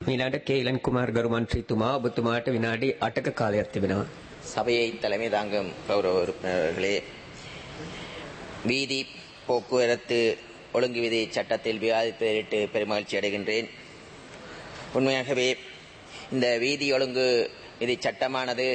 ඊළඟට කේලන් කුමාර් ගරු මන්ත්‍රීතුමා ඔබතුමාට විනාඩි 8ක කාලයක් තිබෙනවා. சபையை தலைமை தாங்கும் கௌரவ உறுப்பினர்களே வீதி போக்குவரத்து ஒழுங்கு விதி சட்டத்தில் விவாதிப்பதற்கு பெருமகிழ்ச்சி அடைகின்றேன் உண்மையாகவே இந்த வீதி ஒழுங்கு விதி சட்டமானது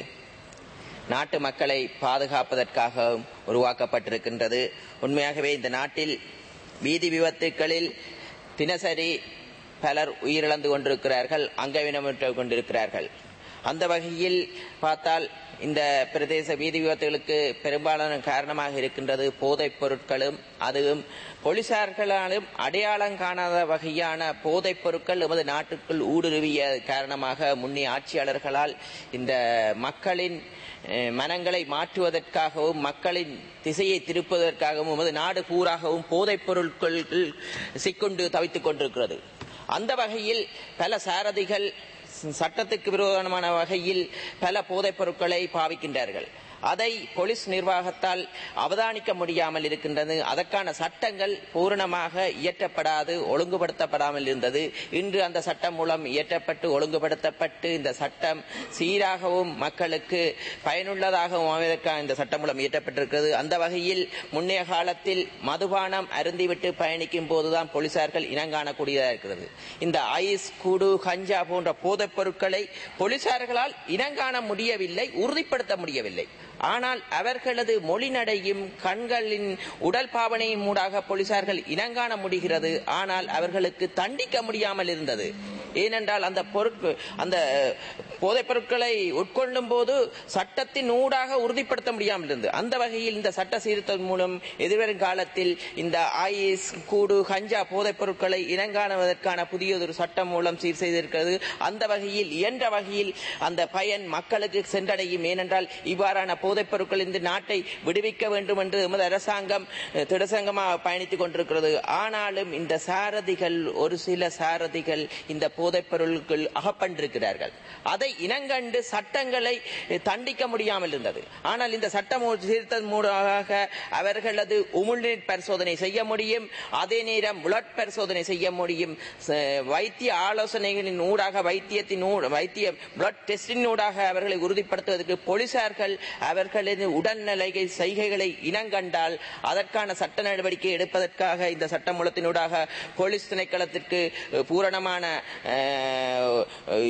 நாட்டு மக்களை பாதுகாப்பதற்காக உருவாக்கப்பட்டிருக்கின்றது உண்மையாகவே இந்த நாட்டில் வீதி விபத்துக்களில் தினசரி பலர் உயிரிழந்து கொண்டிருக்கிறார்கள் அங்கவீனமுற்று கொண்டிருக்கிறார்கள் அந்த வகையில் பார்த்தால் இந்த பிரதேச வீதி விபத்துகளுக்கு பெரும்பாலான காரணமாக இருக்கின்றது போதைப் பொருட்களும் அதுவும் போலீசார்களாலும் அடையாளம் காணாத வகையான போதைப் பொருட்கள் எமது நாட்டுக்குள் ஊடுருவிய காரணமாக முன்னே ஆட்சியாளர்களால் இந்த மக்களின் அஹ், மனங்களை மாற்றுவதற்காகவும் மக்களின் திசையை திருப்புவதற்காகவும் எமது நாடு பூராகவும் போதைப் பொருட்கள் சிக்கொண்டு தவித்துக் கொண்டிருக்கிறது அந்த வகையில் பல சாரதிகள் சட்டத்துக்கு விரோதமான வகையில் பல போதைப் பொருட்களை பாவிக்கின்றார்கள் அதை போலீஸ் நிர்வாகத்தால் அவதானிக்க முடியாமல் இருக்கின்றது அதற்கான சட்டங்கள் பூரணமாக இயற்றப்படாது ஒழுங்குபடுத்தப்படாமல் இருந்தது இன்று அந்த சட்டம் மூலம் இயற்றப்பட்டு ஒழுங்குபடுத்தப்பட்டு இந்த சட்டம் சீராகவும் மக்களுக்கு பயனுள்ளதாகவும் அமைவதற்கான இந்த சட்டம் மூலம் இயற்றப்பட்டிருக்கிறது அந்த வகையில் முன்னைய காலத்தில் மதுபானம் அருந்திவிட்டு பயணிக்கும் போதுதான் போலீசார்கள் இனங்காணக்கூடியதாக இருக்கிறது இந்த ஐஸ் குடு கஞ்சா போன்ற போதைப் பொருட்களை போலீசார்களால் இனங்காண முடியவில்லை உறுதிப்படுத்த முடியவில்லை ஆனால் அவர்களது மொழிநடையும் கண்களின் உடல் பாவனையின் மூடாக போலீசார்கள் இனங்காண முடிகிறது ஆனால் அவர்களுக்கு தண்டிக்க முடியாமல் இருந்தது ஏனென்றால் அந்த பொருட்கள் அந்த போதைப் பொருட்களை உட்கொள்ளும் போது சட்டத்தின் ஊடாக உறுதிப்படுத்த முடியாமல் இருந்தது அந்த வகையில் இந்த சட்ட சீர்திருத்தம் மூலம் எதிர்வரும் காலத்தில் இந்த ஐஸ் கூடு கஞ்சா போதைப் பொருட்களை இனங்காணுவதற்கான புதியதொரு சட்டம் மூலம் சீர் செய்திருக்கிறது அந்த வகையில் இயன்ற வகையில் அந்த பயன் மக்களுக்கு சென்றடையும் ஏனென்றால் இவ்வாறான போதைப் பொருட்கள் இந்த நாட்டை விடுவிக்க வேண்டும் என்று எமது அரசாங்கம் அஹ், திடசங்கமாக பயணித்துக் கொண்டிருக்கிறது ஆனாலும் இந்த சாரதிகள் ஒரு சில சாரதிகள் இந்த போதைப் பொருட்கள் அகப்பட்டிருக்கிறார்கள் அதை இனங்கண்டு சட்டங்களை அஹ், தண்டிக்க முடியாமல் இருந்தது ஆனால் இந்த சட்டம் சீர்த்தன் மூலமாக அவர்களது உமிழ்நீர் பரிசோதனை செய்ய முடியும் அதே நேரம் புலட் பரிசோதனை செய்ய முடியும் ச- வைத்திய ஆலோசனைகளின் ஊடாக வைத்தியத்தின் ஊ- வைத்திய பிளட் டெஸ்டின் ஊடாக அவர்களை உறுதிப்படுத்துவதற்கு போலீசார்கள் அவர்களது உடல்நிலை செய்கைகளை இனங்கண்டால் அதற்கான சட்ட நடவடிக்கை எடுப்பதற்காக இந்த சட்டமூலத்தினூடாக போலீஸ் திணைக்களத்திற்கு அஹ், பூரணமான அஹ்,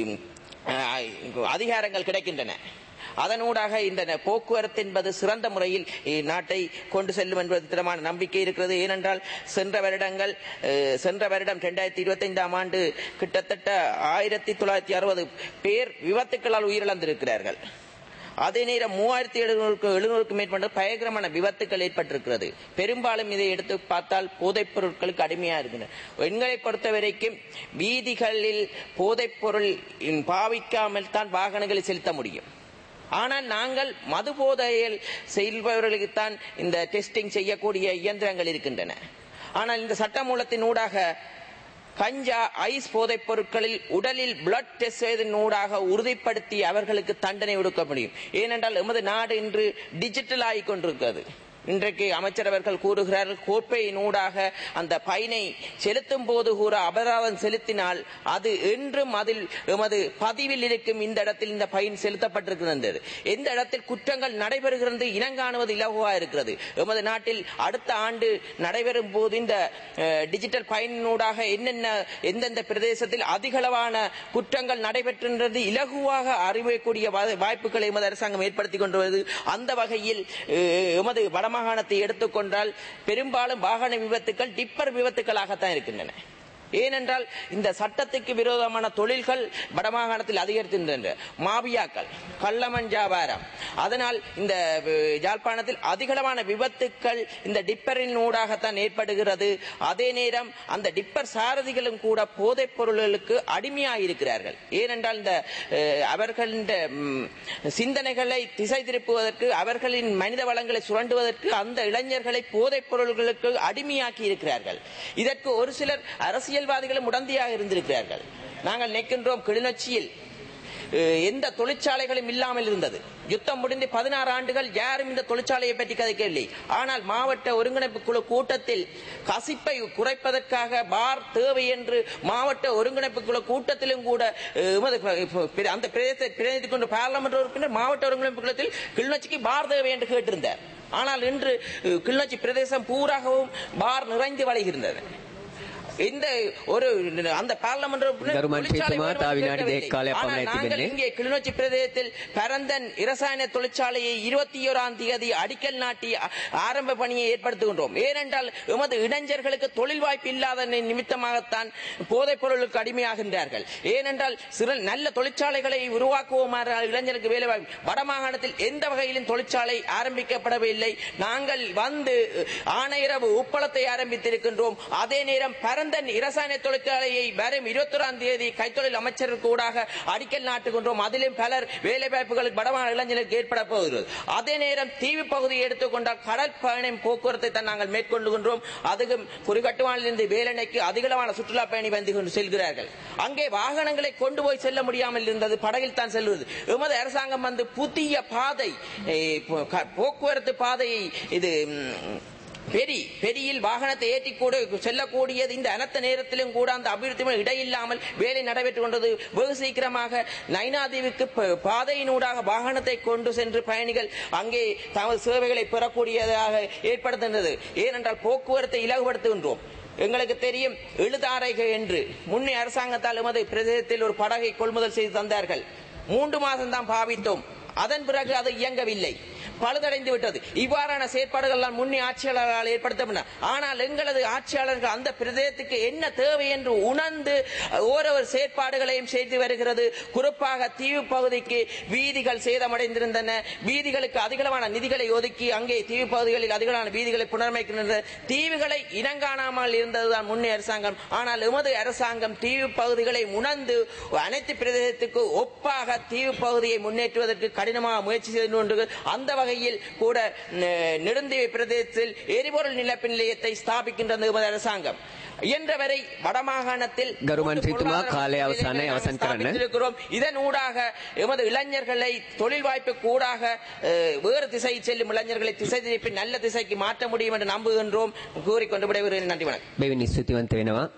அஹ், அதிகாரங்கள் கிடைக்கின்றன அதனூடாக இந்த ந- போக்குவரத்து என்பது சிறந்த முறையில் நாட்டை கொண்டு செல்லும் என்பது திடமான நம்பிக்கை இருக்கிறது ஏனென்றால் சென்ற வருடங்கள் அஹ், சென்ற வருடம் இரண்டாயிரத்தி இருபத்தைந்தாம் ஆண்டு கிட்டத்தட்ட ஆயிரத்தி தொள்ளாயிரத்தி அறுபது பேர் விபத்துக்களால் உயிரிழந்திருக்கிறார்கள் அதே நேரம் மூவாயிரத்தி எழுநூறுக்கு எழுநூறுக்கு மேற்பட்ட பயங்கரமான விபத்துக்கள் ஏற்பட்டிருக்கிறது பெரும்பாலும் இதை எடுத்து பார்த்தால் போதைப் பொருட்களுக்கு அடிமையா இருக்கின்றன எங்களை பொறுத்த வரைக்கும் வீதிகளில் போதைப் பொருள் பாவிக்காமல் தான் வாகனங்களை செலுத்த முடியும் ஆனால் நாங்கள் மது போதையில் செல்பவர்களுக்குத்தான் இந்த டெஸ்டிங் செய்யக்கூடிய இயந்திரங்கள் இருக்கின்றன ஆனால் இந்த சட்டமூலத்தின் ஊடாக கஞ்சா ஐஸ் போதைப் பொருட்களில் உடலில் பிளட் டெஸ்ட் செய்வதன் ஊடாக உறுதிப்படுத்தி அவர்களுக்கு தண்டனை கொடுக்க முடியும் ஏனென்றால் எமது நாடு இன்று டிஜிட்டல் ஆகிக் கொண்டிருக்கிறது இன்றைக்கு அமைச்சரவர்கள் கூறுகிறார்கள் கோப்பையின் ஊடாக அந்த பயனை செலுத்தும் போது கூட அபராதம் செலுத்தினால் அது என்றும் அதில் எமது பதிவில் இருக்கும் இந்த இடத்தில் இந்த பயன் செலுத்தப்பட்டிருக்கிறது எந்த இடத்தில் குற்றங்கள் நடைபெறுகிறது இனங்காணுவது இலகுவா இருக்கிறது எமது நாட்டில் அடுத்த ஆண்டு நடைபெறும் போது இந்த அஹ், டிஜிட்டல் பயனூடாக என்னென்ன எந்தெந்த பிரதேசத்தில் அதிகளவான குற்றங்கள் நடைபெற்றிருந்தது இலகுவாக அறிவக்கூடிய வா- வாய்ப்புகளை எமது அரசாங்கம் ஏற்படுத்திக் கொண்டு வருது அந்த வகையில் அஹ், எமது வடமாகாணத்தை எடுத்துக்கொண்டால் பெரும்பாலும் வாகன விபத்துக்கள் டிப்பர் விபத்துக்களாகத்தான் இருக்கின்றன ஏனென்றால் இந்த சட்டத்துக்கு விரோதமான தொழில்கள் வடமாகாணத்தில் அதிகரித்திருக்கின்றன மாபியாக்கள் கள்ளமண் வியாபாரம் அதனால் இந்த அஹ், யாழ்ப்பாணத்தில் அதிகளவான விபத்துக்கள் இந்த டிப்பரின் ஊடாகத்தான் ஏற்படுகிறது அதே நேரம் அந்த டிப்பர் சாரதிகளும் கூட போதைப் பொருள்களுக்கு அடிமையாயிருக்கிறார்கள் ஏனென்றால் இந்த அஹ், அவர்களின் ம், சிந்தனைகளை திசை திருப்புவதற்கு அவர்களின் மனித வளங்களை சுரண்டுவதற்கு அந்த இளைஞர்களை போதைப் பொருள்களுக்கு அடிமையாக்கி இருக்கிறார்கள் இதற்கு ஒரு சிலர் அரசியல்வாதிகளும் உடந்தையாக இருந்திருக்கிறார்கள் நாங்கள் நிற்கின்றோம் கிளிநொச்சியில் அஹ், எந்த தொழிற்சாலைகளும் இல்லாமல் இருந்தது யுத்தம் முடிந்து பதினாறு ஆண்டுகள் யாரும் இந்த தொழிற்சாலையை பற்றி கதைக்கவில்லை ஆனால் மாவட்ட ஒருங்கிணைப்பு குழு கூட்டத்தில் கசிப்பை குறைப்பதற்காக பார் தேவை என்று மாவட்ட ஒருங்கிணைப்பு குழு கூட்டத்திலும் கூட அஹ், எமது ப- ப- அந்த பிரதேசத்தை பிரதிநிதி கொண்ட பார்லமெண்ட் உறுப்பினர் மாவட்ட ஒருங்கிணைப்பு குழுத்தில் கிளிநொச்சிக்கு பார் தேவை என்று கேட்டிருந்தார் ஆனால் இன்று அஹ், கிளிநொச்சி பிரதேசம் பூராகவும் பார் நிறைந்து வழிகின்றது இந்த ஒரு அந்த பார்லமெண்ட் உறுப்பினர் ගරු මන්ත්‍රීතුමා தொழிற்சாலை තව வேணும் විනාඩි என்று දෙකක් කාලයක් ஆனால் පමණයි நாங்கள் තිබෙන්නේ. இங்கே கிளிநொச்சி பிரதேசத்தில் பரந்தன் இரசாயன தொழிற்சாலையை இருபத்தி ஓராம் தேதி அடிக்கல் நாட்டி அ- ஆரம்ப பணியை ஏற்படுத்துகின்றோம் ஏனென்றால் எமது இளைஞர்களுக்கு தொழில் வாய்ப்பு இல்லாத நி- நிமித்தமாகத்தான் போதைப் பொருளுக்கு அடிமையாகின்றார்கள் ஏனென்றால் சிறு நல்ல தொழிற்சாலைகளை உருவாக்குவோமாறு இளைஞருக்கு வேலை வாய்ப்பு வடமாகாணத்தில் எந்த வகையிலும் தொழிற்சாலை ஆரம்பிக்கப்படவில்லை நாங்கள் வந்து ஆணையரவு உப்பளத்தை ஆரம்பித்திருக்கின்றோம் அதே நேரம் பரந்தன் இரசாயன தொழிற்சாலையை வரும் இருபத்தொராம் தேதி கைத்தொழில் அமைச்சருக்கு ஊடாக அடிக்கல் நாட்டுகின்றோம் அதிலும் பலர் வேலை வாய்ப்புகளுக்கு வடமாநில இளைஞர்களுக்கு ஏற்பட போகிறது அதே நேரம் தீவு பகுதியை எடுத்துக்கொண்டால் கடல் பயணம் போக்குவரத்தை தான் நாங்கள் மேற்கொள்ளுகின்றோம் அதுவும் குறிகட்டுவானிலிருந்து வேலணைக்கு அதிகளவான சுற்றுலா பயணி வந்து கொண்டு செல்கிறார்கள் அங்கே வாகனங்களை கொண்டு போய் செல்ல முடியாமல் இருந்தது படகில் தான் செல்வது எமது அரசாங்கம் வந்து புதிய பாதை eh, போ- க- போக்குவரத்து பாதையை இது ம், பெரி பெரியில் வாகனத்தை ஏற்றி கூட செல்லக்கூடியது இந்த அனர்த்த நேரத்திலும் கூட அந்த அபிவிருத்தி இடையில்லாமல் வேலை நடைபெற்றுக் கொண்டது வெகு சீக்கிரமாக நைனாதீவுக்கு ப- பாதையினூடாக வாகனத்தை கொண்டு சென்று பயணிகள் அங்கே தமது சேவைகளை பெறக்கூடியதாக ஏற்படுத்துகின்றது ஏனென்றால் போக்குவரத்தை இலகுபடுத்துகின்றோம் எங்களுக்கு தெரியும் எழுதாரைகள் என்று முன்னே அரசாங்கத்தால் எமது பிரதேசத்தில் ஒரு படகை கொள்முதல் செய்து தந்தார்கள் மூன்று மாதம் தான் பாவித்தோம் அதன் பிறகு அது இயங்கவில்லை பழுதடைந்து விட்டது இவ்வாறான செயற்பாடுகள் எல்லாம் முன்னே ஆட்சியாளர்களால் ஏற்படுத்தப்பட்டன ஆனால் எங்களது ஆட்சியாளர்கள் அந்த பிரதேசத்துக்கு என்ன தேவை என்று உணர்ந்து ஓரொரு செயற்பாடுகளையும் செய்து வருகிறது குறிப்பாக தீவு பகுதிக்கு வீதிகள் சேதமடைந்திருந்தன வீதிகளுக்கு அதிகளவான நிதிகளை ஒதுக்கி அங்கே தீவு பகுதிகளில் அதிகளவான வீதிகளை புனரமைக்கின்றன தீவுகளை இனங்காணாமல் இருந்ததுதான் முன்னே அரசாங்கம் ஆனால் எமது அரசாங்கம் தீவு பகுதிகளை உணர்ந்து அனைத்து பிரதேசத்துக்கு ஒப்பாக தீவு பகுதியை முன்னேற்றுவதற்கு கடினமாக முயற்சி செய்து கொண்டு அந்த வகையில் கூட நெ- நெடுந்தீவு பிரதேசத்தில் எரிபொருள் நிலப்பு நிலையத்தை ஸ்தாபிக்கின்றது எமது அரசாங்கம் இயன்றவரை வடமாகாணத்தில் ගරු මන්ත්‍රීතුමා, කාලය අවසానයි. අවසන් කරන්න. இருக்கிறோம் இதன் ஊடாக எமது இளைஞர்களை தொழில் வாய்ப்புக்கு ஊடாக அஹ், வேறு திசை செல்லும் இளைஞர்களை திசை திருப்பி நல்ல திசைக்கு மாற்ற முடியும் என்று நம்புகின்றோம் கூறிக்கொண்டு விடைபெறுகிறேன் நன்றி வணக்கம் බෙවිනි ස්තුතිවන්ත වෙනවා